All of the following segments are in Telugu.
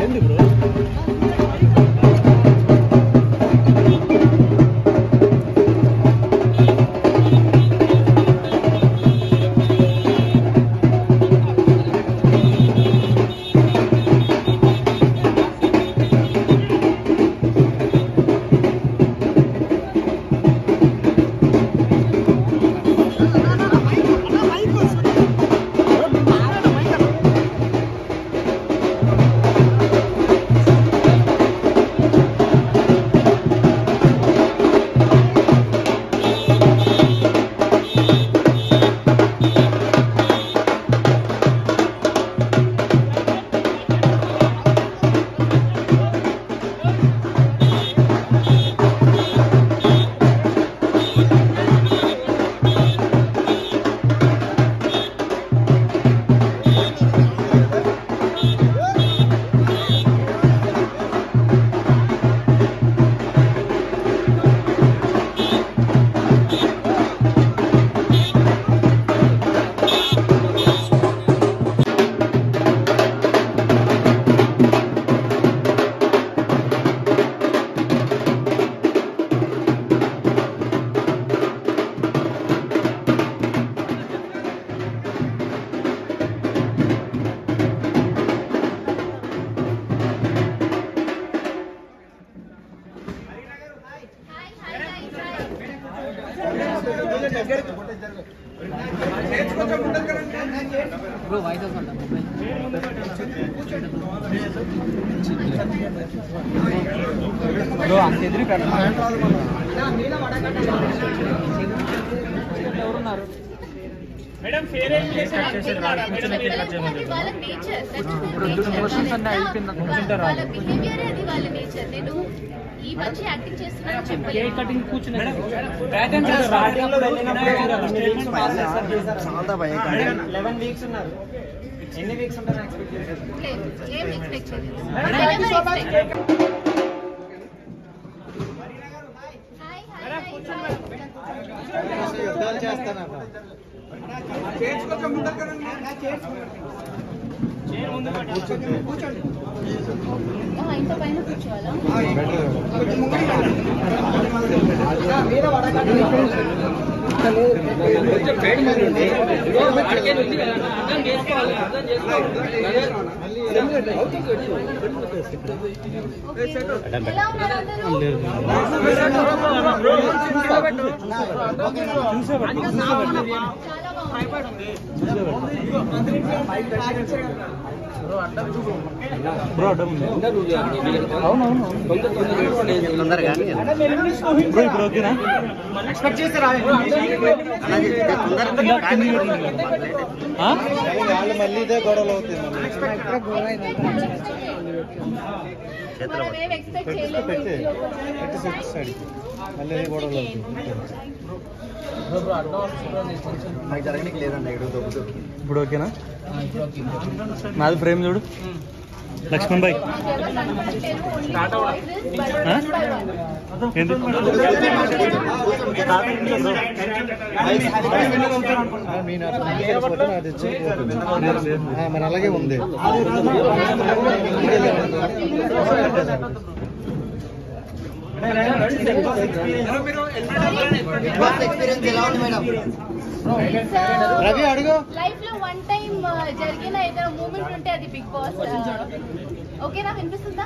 రండి బ్రో బ్రో వాయిస్ వస్తుందా బ్రో అంత ఎదురు ఎవరున్నారు మేడం ఫేర్ క్వశ్చన్స్ అన్నీ అయిపోయింది కూర్చుంటారా వాళ్ళ బిహేవియర్ అది వాళ్ళ నేచర్ నేను ఈ మంచి యాక్టింగ్ చేస్తున్నాను చెప్పలేదు కటింగ్ కూర్చున్నారు లెవెన్ వీక్స్ ఉన్నారు ఎన్ని వీక్స్ ఉంటారు ఎక్స్పెక్ట్ చేశారు లేదు ఏం ఎక్స్పెక్ట్ చేయలేదు I never expected. Hi hi hi యుద్ధాలు చేస్తానన్న ఆ, ఇంత పైన కూర్చోవాలా ఓకే. ఎలా ఉన్నారు అందరూ? చాలా బాగుంది బ్రో అడ్డం ఉంది అవునవును తొందరగా బ్రో ఇప్పుడు ఓకేనా ఎక్స్పెక్ట్ చేస్తారా ఆ? మళ్ళీ ఇదే గొడవలు అవుతాయి మనం ఏం ఎక్స్పెక్ట్ చేయలేదు పెట్టే. ఈ లోపల. మళ్ళీ ఇదే గొడవలు అవుతాయి నాకు జరగనికి లేదండి ఇక్కడ దొబ్బుతూ ఇప్పుడు ఓకేనా నాది ఫ్రేమ్ చూడు లక్ష్మణ్ భాయ్ మాకెవరు కనపడట్లేదు, only voices, but ఆ? one by one. ఏంటి మరి అలాగే ఉంది ఎక్స్పీరియన్స్ ఎలా ఉంది మేడం It's, uh, రవి అడుగు లైఫ్ లో వన్ టైం జరిగిన ఏదైనా మూమెంట్ ఉంటే అది బిగ్ బాస్ ఓకేనా వినిపిస్తుందా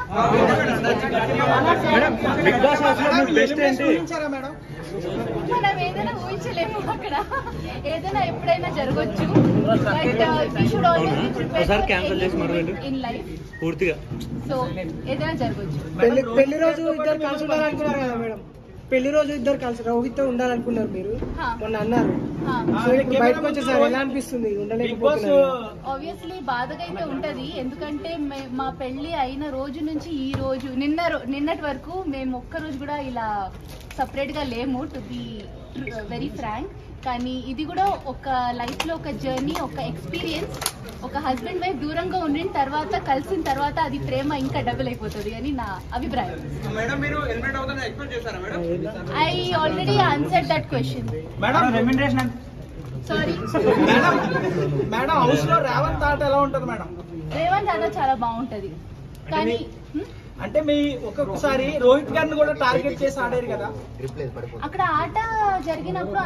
బిగ్ బాస్ హౌస్ లో మీ బెస్ట్ ఏంటి మనం ఏదైనా ఊహించలేము అక్కడ ఏదైనా ఎప్పుడైనా జరగచ్చు బట్ వీ షుడ్ ఒకసారి cancel చేసి మరి ఆల్వేస్ వెళ్ళి. ఇన్ లైఫ్ పూర్తిగా సో ఏదైనా జరగచ్చు పెళ్లి పెళ్లి రోజు ఇద్దరు కలిసి ఉండాలనుకున్నారు కదా మేడం పెళ్లి రోజు ఇద్దరు కలిసి రోహిత్ తో ఉండాలనుకున్నారు మీరు హా. మొన్న అన్నారు సో ఇప్పుడు బయటకు వచ్చేసారు ఎలా అనిపిస్తుంది ఉండలేకపోతున్నారు ఆబ్వియస్లీ బాధగా అయితే ఉంటది ఎందుకంటే మే- మా పెళ్లి అయిన రోజు నుంచి ఈ రోజు నిన్న రో- నిన్నటి వరకు మేము ఒక్క రోజు కూడా ఇలా సపరేట్ గా లేము టు బి వెరీ ఫ్రాంక్ కానీ ఇది కూడా ఒక లైఫ్ లో ఒక జర్నీ ఒక ఎక్స్పీరియన్స్ ఒక హస్బెండ్ వైఫ్ దూరంగా ఉండిన తర్వాత కలిసిన తర్వాత అది ప్రేమ ఇంకా డబుల్ అయిపోతుంది అని నా అభిప్రాయం మేడం మీరు హెల్మెట్ అవుతుందని ఎక్స్పెక్ట్ చేశారా madam I already answer that question madam remuneration sorry madam madam house లో రేవంత్ ఆట ఎలా ఉంటుంది మేడం రేవంత్ అన్న చాలా బాగుంటది కానీ హ్మ్? అంటే మీ ఒక్కొక్కసారి రోహిత్ గారిని కూడా టార్గెట్ చేసి ఆడారు కదా అక్కడ ఆట జరిగినప్పుడు